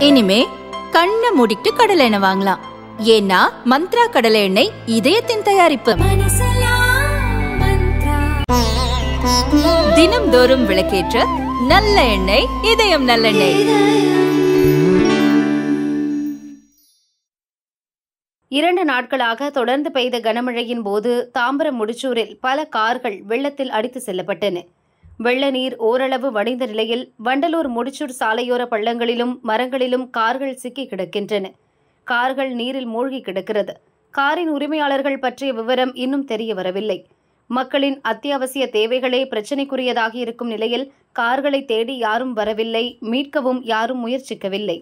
இனிமே கண்ணை மூடிட்டு கடலை எண்ணெய் வாங்கலாம் ஏன்னா மந்த்ரா கடலை எண்ணெய் இதயத்தின் தயாரிப்பு தினம்தோறும் விளக்கேற்ற நல்ல எண்ணெய் இதயம் நல்லெண்ணெய் இரண்டு நாட்களாக தொடர்ந்து பெய்த கனமழையின் போது தாம்பரம் முடிச்சூரில் பல கார்கள் வெள்ளத்தில் அடித்து செல்லப்பட்டன வெள்ள நீர் ஓரளவு வடிந்த நிலையில் வண்டலூர் முடிச்சூர் சாலையோர பள்ளங்களிலும் மரங்களிலும் கார்கள் சிக்கி கிடக்கின்றன கார்கள் நீரில் மூழ்கி கிடக்கிறது காரின் உரிமையாளர்கள் பற்றிய விவரம் இன்னும் தெரிய வரவில்லை மக்களின் அத்தியாவசிய தேவைகளே பிரச்சினைக்குரியதாகி இருக்கும் நிலையில் கார்களை தேடி யாரும் வரவில்லை மீட்கவும் யாரும் முயற்சிக்கவில்லை